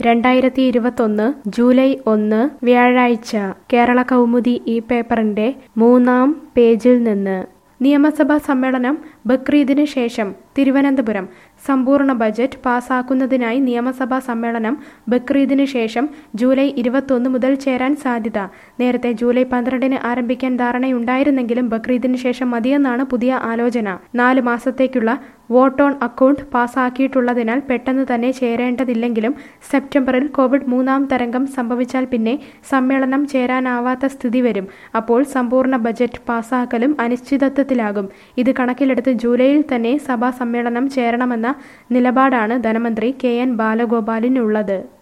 രണ്ടായിരത്തി ഇരുപത്തൊന്ന് ജൂലൈ ഒന്ന് വ്യാഴാഴ്ച കേരള കൗമുദി ഈ പേപ്പറിന്റെ മൂന്നാം പേജിൽ നിന്ന് നിയമസഭാ സമ്മേളനം ബക്രീദിന് ശേഷം തിരുവനന്തപുരം സമ്പൂർണ്ണ ബജറ്റ് പാസാക്കുന്നതിനായി നിയമസഭാ സമ്മേളനം ബക്രീദിന് ശേഷം ജൂലൈ ഇരുപത്തൊന്ന് മുതൽ ചേരാൻ സാധ്യത നേരത്തെ ജൂലൈ പന്ത്രണ്ടിന് ആരംഭിക്കാൻ ധാരണയുണ്ടായിരുന്നെങ്കിലും ബക്രീദിന് ശേഷം മതിയെന്നാണ് പുതിയ ആലോചന നാല് മാസത്തേക്കുള്ള വോട്ട് ഓൺ അക്കൗണ്ട് പാസാക്കിയിട്ടുള്ളതിനാൽ പെട്ടെന്ന് തന്നെ ചേരേണ്ടതില്ലെങ്കിലും സെപ്റ്റംബറിൽ കോവിഡ് മൂന്നാം തരംഗം സംഭവിച്ചാൽ പിന്നെ സമ്മേളനം ചേരാനാവാത്ത സ്ഥിതി വരും അപ്പോൾ സമ്പൂർണ്ണ ബജറ്റ് പാസാക്കലും അനിശ്ചിതത്വത്തിലാകും ഇത് കണക്കിലെടുത്ത് ജൂലൈയിൽ തന്നെ സഭാ സമ്മേളനം ചേരണമെന്ന നിലപാടാണ് ധനമന്ത്രി കെ എൻ ബാലഗോപാലിനുള്ളത്